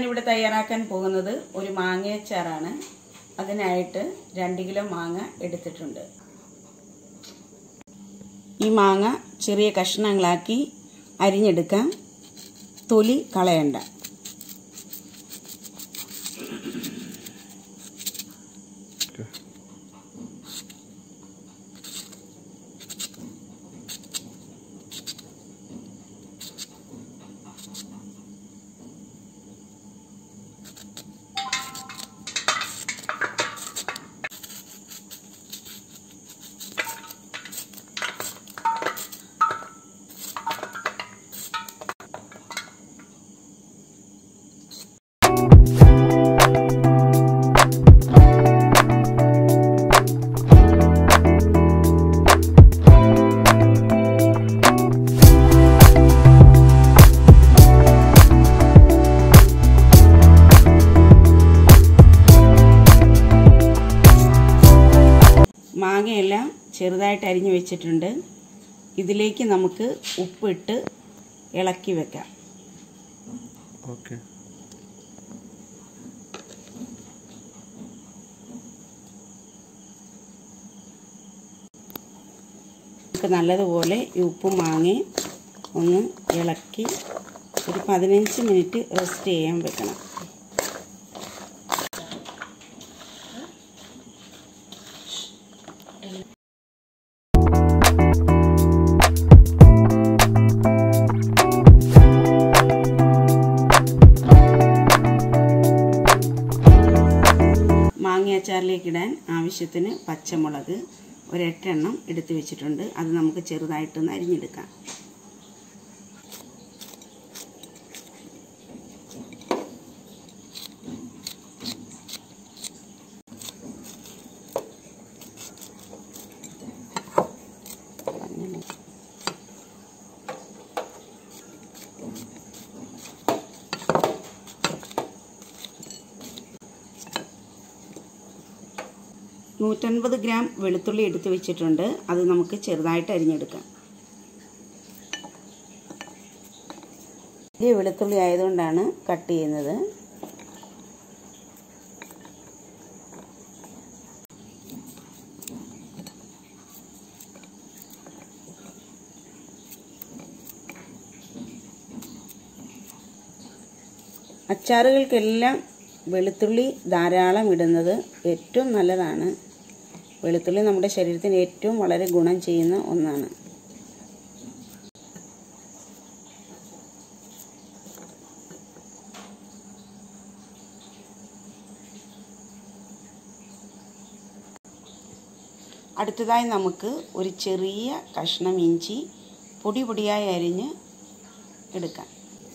ഞാനിവിടെ തയ്യാറാക്കാൻ പോകുന്നത് ഒരു മാങ്ങയച്ചാറാണ് അതിനായിട്ട് രണ്ട് കിലോ മാങ്ങ എടുത്തിട്ടുണ്ട് ഈ മാങ്ങ ചെറിയ കഷ്ണങ്ങളാക്കി അരിഞ്ഞെടുക്കാം തൊലി കളയണ്ട മാങ്ങയെല്ലാം ചെറുതായിട്ട് അരിഞ്ഞു വെച്ചിട്ടുണ്ട് ഇതിലേക്ക് നമുക്ക് ഉപ്പിട്ട് ഇളക്കി വെക്കാം ഓക്കെ നമുക്ക് നല്ലതുപോലെ ഈ ഉപ്പും മാങ്ങയും ഒന്ന് ഇളക്കി ഒരു പതിനഞ്ച് മിനിറ്റ് റെസ്റ്റ് ചെയ്യാൻ വെക്കണം മാങ്ങ അച്ചാറിലേക്ക് ഇടാൻ ആവശ്യത്തിന് പച്ചമുളക് ഒരെട്ടെണ്ണം എടുത്ത് വെച്ചിട്ടുണ്ട് അത് നമുക്ക് ചെറുതായിട്ടൊന്ന് അരിഞ്ഞെടുക്കാം നൂറ്റൻപത് ഗ്രാം വെളുത്തുള്ളി എടുത്ത് വെച്ചിട്ടുണ്ട് അത് നമുക്ക് ചെറുതായിട്ട് അരിഞ്ഞെടുക്കാം ഈ വെളുത്തുള്ളി ആയതുകൊണ്ടാണ് കട്ട് ചെയ്യുന്നത് അച്ചാറുകൾക്കെല്ലാം വെളുത്തുള്ളി ധാരാളം ഇടുന്നത് ഏറ്റവും നല്ലതാണ് വെളുത്തുള്ളി നമ്മുടെ ശരീരത്തിന് ഏറ്റവും വളരെ ഗുണം ചെയ്യുന്ന ഒന്നാണ് അടുത്തതായി നമുക്ക് ഒരു ചെറിയ കഷ്ണം ഇഞ്ചി പൊടി പൊടിയായി അരിഞ്ഞ് എടുക്കാം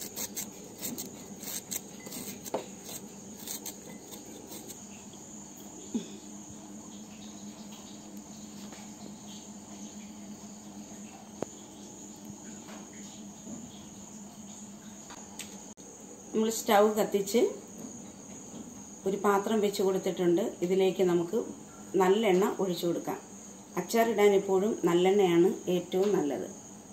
നമ്മൾ സ്റ്റൗ കത്തിച്ച് ഒരു പാത്രം വെച്ച് കൊടുത്തിട്ടുണ്ട് ഇതിലേക്ക് നമുക്ക് നല്ലെണ്ണ ഒഴിച്ചു കൊടുക്കാം അച്ചാറിടാൻ എപ്പോഴും നല്ലെണ്ണയാണ് ഏറ്റവും നല്ലത്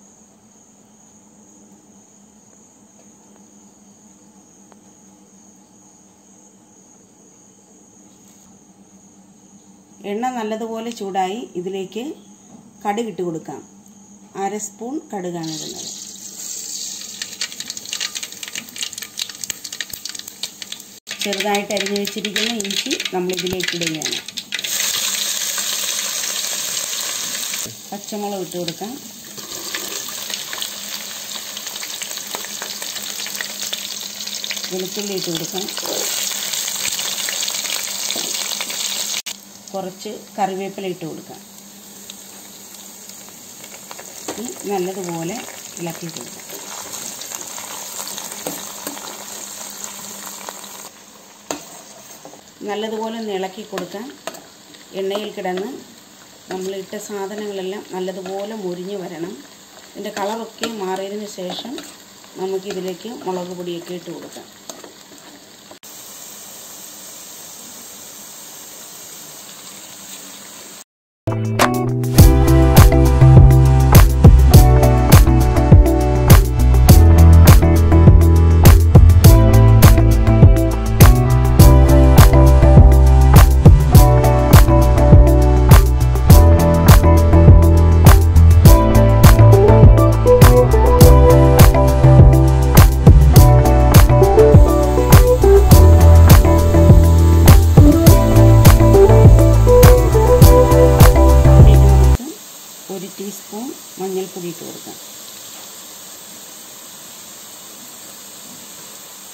എണ്ണ നല്ലതുപോലെ ചൂടായി ഇതിലേക്ക് കടുകിട്ട് കൊടുക്കാം അര സ്പൂൺ കടുകാണ് ഇടുന്നത് ചെറുതായിട്ട് അരിഞ്ഞു വെച്ചിരിക്കുന്ന ഇഞ്ചി നമ്മൾ ഇതിലേക്ക് ഇടുകയാണ് പച്ചമുളക് ഇട്ട് കൊടുക്കാം വെളുത്തുള്ളി ഇട്ട് കൊടുക്കാം കുറച്ച് കറിവേപ്പില ഇട്ട് കൊടുക്കാം ഇനി നല്ലതുപോലെ ഇളക്കി കൊടുക്കാം നല്ലതുപോലെ ഒന്ന് ഇളക്കി കൊടുക്കാം എണ്ണയിൽ കിടന്ന് നമ്മളിട്ട സാധനങ്ങളെല്ലാം നല്ലതുപോലെ മുരിഞ്ഞ് വരണം ഇതിൻ്റെ കളറൊക്കെ മാറിയതിന് ശേഷം നമുക്കിതിലേക്ക് മുളക് പൊടിയൊക്കെ ഇട്ട് കൊടുക്കാം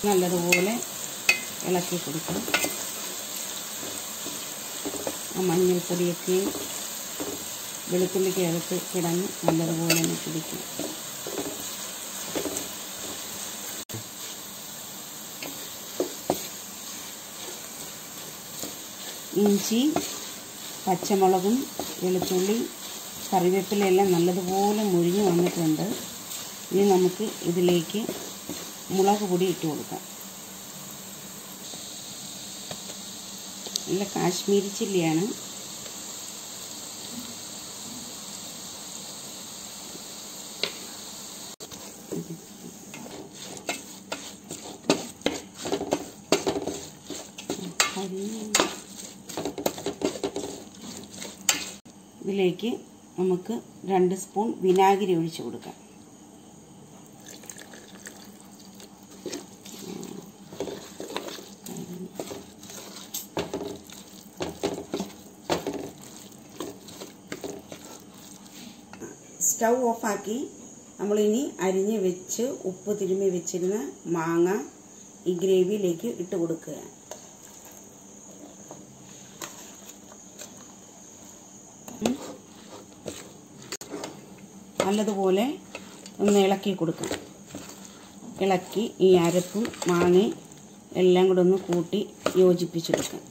നല്ലതുപോലെ ഇളക്കി കൊടുക്കാം ആ മഞ്ഞൾപ്പൊടിയൊക്കെയും വെളുത്തുള്ളിക്കകത്ത് കിടന്ന് നല്ലതുപോലെ ഒന്ന് പിടിക്കും ഇഞ്ചി പച്ചമുളകും വെളുത്തുള്ളി കറിവേപ്പിലയെല്ലാം നല്ലതുപോലെ മുരിഞ്ഞ് വന്നിട്ടുണ്ട് ഇനി നമുക്ക് ഇതിലേക്ക് മുളക് പൊടി ഇട്ട് കൊടുക്കാം നല്ല കാശ്മീരി ചില്ലിയാണ് ഇതിലേക്ക് നമുക്ക് രണ്ട് സ്പൂൺ വിനാഗിരി ഒഴിച്ച് കൊടുക്കാം സ്റ്റൗ ഓഫാക്കി നമ്മളിനി അരിഞ്ഞ് വെച്ച് ഉപ്പ് തിരുമ്മി വെച്ചിരുന്ന മാങ്ങ ഈ ഗ്രേവിയിലേക്ക് ഇട്ട് കൊടുക്കുക ഉം. നല്ലതുപോലെ ഒന്ന് ഇളക്കി കൊടുക്കാം ഇളക്കി ഈ അരപ്പും മാങ്ങയും എല്ലാം കൂടെ ഒന്ന് കൂട്ടി യോജിപ്പിച്ചെടുക്കാം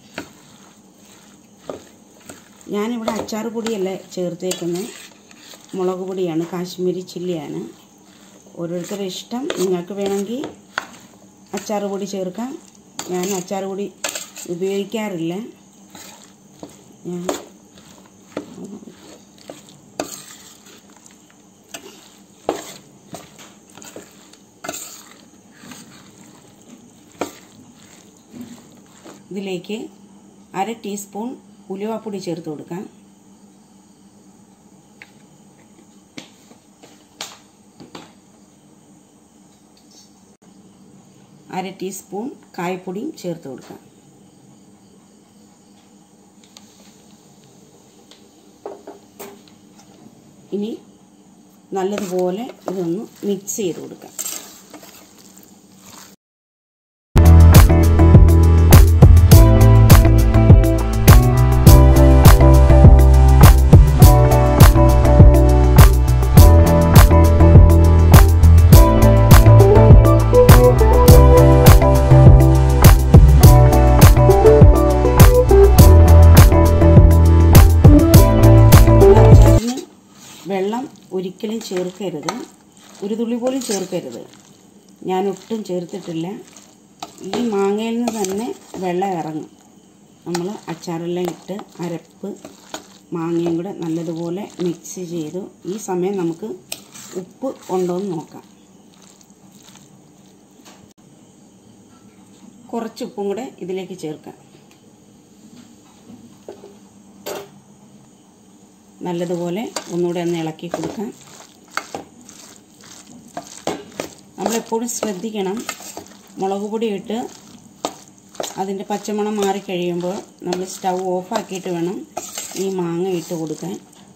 ഞാനിവിടെ അച്ചാർ പൊടിയല്ല ചേർത്തേക്കുന്നത് മുളക് പൊടിയാണ് കാശ്മീരി ചില്ലിയാണ് ഓരോരുത്തരുടെ ഇഷ്ടം നിങ്ങൾക്ക് വേണമെങ്കിൽ അച്ചാർ പൊടി ചേർക്കാം ഞാൻ അച്ചാർ പൊടി ഉപയോഗിക്കാറില്ല ഞാൻ ഇതിലേക്ക് അര ടീസ്പൂൺ ഉലുവാപ്പൊടി ചേർത്ത് കൊടുക്കാം അര ടീസ്പൂൺ കായപ്പൊടിയും ചേർത്ത് കൊടുക്കാം ഇനി നല്ലതുപോലെ ഇതൊന്ന് മിക്സ് ചെയ്ത് കൊടുക്കാം അച്ചാറിന് വെള്ളം ഒരിക്കലും ചേർക്കരുത് ഒരു തുള്ളി പോലും ചേർക്കരുത് ഞാൻ ഒട്ടും ചേർത്തിട്ടില്ല ഈ മാങ്ങയിൽ നിന്ന് തന്നെ വെള്ളം ഇറങ്ങും നമ്മൾ അച്ചാറെല്ലാം ഇട്ട് അരപ്പ് മാങ്ങയും കൂടെ നല്ലതുപോലെ മിക്സ് ചെയ്തു ഈ സമയം നമുക്ക് ഉപ്പ് ഉണ്ടോ എന്ന് നോക്കാം കുറച്ച് ഉപ്പും കൂടെ ഇതിലേക്ക് ചേർക്കാം നല്ലതുപോലെ ഒന്നുകൂടെ ഒന്ന് ഇളക്കി കൊടുക്കാം നമ്മളെപ്പോഴും ശ്രദ്ധിക്കണം മുളക് പൊടി ഇട്ട് അതിൻ്റെ പച്ചമണം മാറിക്കഴിയുമ്പോൾ നമ്മൾ സ്റ്റൗ ഓഫാക്കിയിട്ട് വേണം ഈ മാങ്ങ ഇട്ട് കൊടുക്കാൻ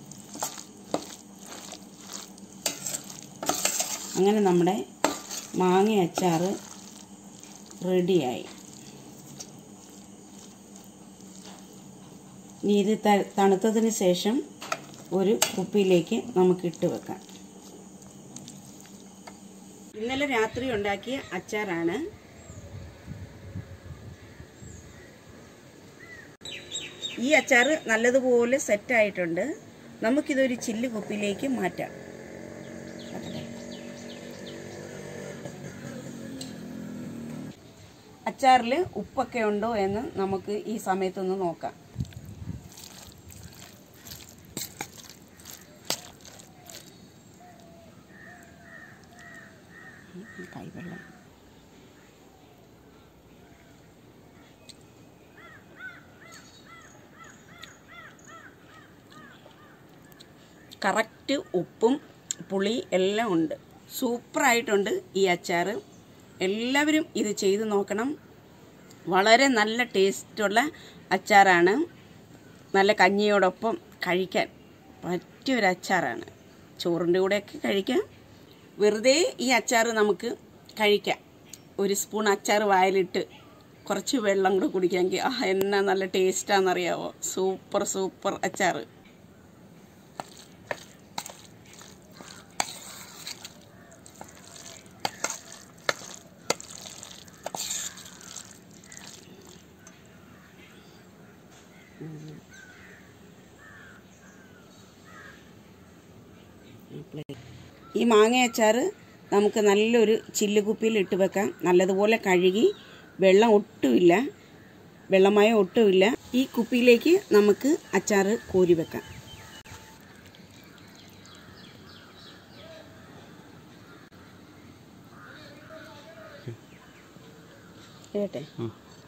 അങ്ങനെ നമ്മുടെ മാങ്ങ അച്ചാർ റെഡിയായി ഇനി ഇത് ത- തണുത്തതിന് ശേഷം ഒരു കുപ്പിയിലേക്ക് നമുക്ക് ഇട്ട് വെക്കാം ഇന്നലെ രാത്രി ഉണ്ടാക്കിയ അച്ചാറാണ് ഈ അച്ചാർ നല്ലതുപോലെ സെറ്റായിട്ടുണ്ട് നമുക്കിതൊരു ചില്ല് കുപ്പിയിലേക്ക് മാറ്റാം അച്ചാറിൽ ഉപ്പൊക്കെ ഉണ്ടോ എന്ന് നമുക്ക് ഈ സമയത്തൊന്ന് നോക്കാം കൈവെള്ളം കറക്റ്റ് ഉപ്പും പുളി എല്ലാം ഉണ്ട് സൂപ്പറായിട്ടുണ്ട് ഈ അച്ചാർ എല്ലാവരും ഇത് ചെയ്ത് നോക്കണം വളരെ നല്ല ടേസ്റ്റുള്ള അച്ചാറാണ് നല്ല കഞ്ഞിയോടൊപ്പം കഴിക്കാൻ പറ്റിയൊരു അച്ചാറാണ് ചോറിൻ്റെ കൂടെയൊക്കെ കഴിക്കാം വെറുതെ ഈ അച്ചാർ നമുക്ക് കഴിക്കാം ഒരു സ്പൂൺ അച്ചാർ വായിലിട്ട് കുറച്ച് വെള്ളം കൂടെ കുടിക്കാമെങ്കിൽ ആ എന്നാ നല്ല ടേസ്റ്റാണെന്നറിയാവോ സൂപ്പർ സൂപ്പർ അച്ചാർ ഈ മാങ്ങ അച്ചാർ നമുക്ക് നല്ലൊരു ചില്ലുകുപ്പിയിൽ ഇട്ട് വെക്കാം നല്ലതുപോലെ കഴുകി വെള്ളം ഒട്ടുമില്ല വെള്ളമയം ഒട്ടുമില്ല ഈ കുപ്പിയിലേക്ക് നമുക്ക് അച്ചാർ കോരി വെക്കാം കേട്ടെ ആ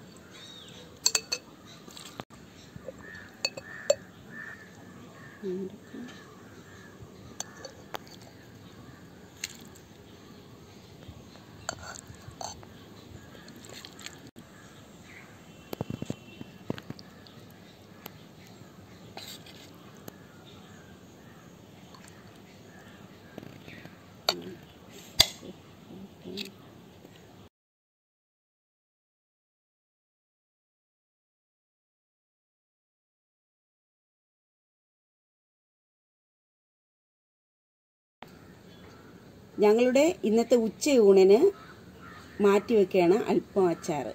ഞങ്ങളുടെ ഇന്നത്തെ ഉച്ചയൂണിന് മാറ്റി വെക്കുകയാണ് അല്പം അച്ചാർ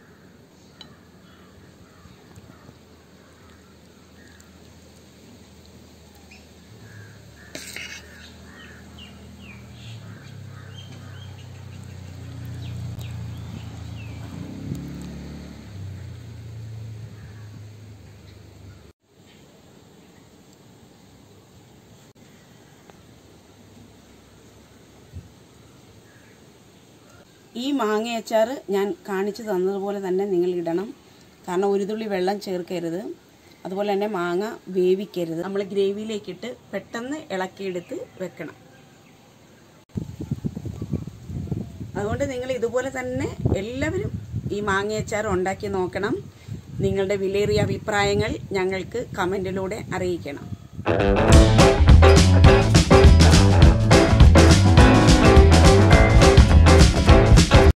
ഈ മാങ്ങ അച്ചാർ ഞാൻ കാണിച്ചു തന്നതുപോലെ തന്നെ നിങ്ങൾ ഇടണം കാരണം ഒരു തുള്ളി വെള്ളം ചേർക്കരുത് അതുപോലെ തന്നെ മാങ്ങ വേവിക്കരുത് നമ്മൾ ഗ്രേവിയിലേക്കിട്ട് പെട്ടെന്ന് ഇളക്കിയെടുത്ത് വെക്കണം അതുകൊണ്ട് നിങ്ങൾ ഇതുപോലെ തന്നെ എല്ലാവരും ഈ മാങ്ങ അച്ചാർ ഉണ്ടാക്കി നോക്കണം നിങ്ങളുടെ വിലയേറിയ അഭിപ്രായങ്ങൾ ഞങ്ങൾക്ക് കമൻറ്റിലൂടെ അറിയിക്കണം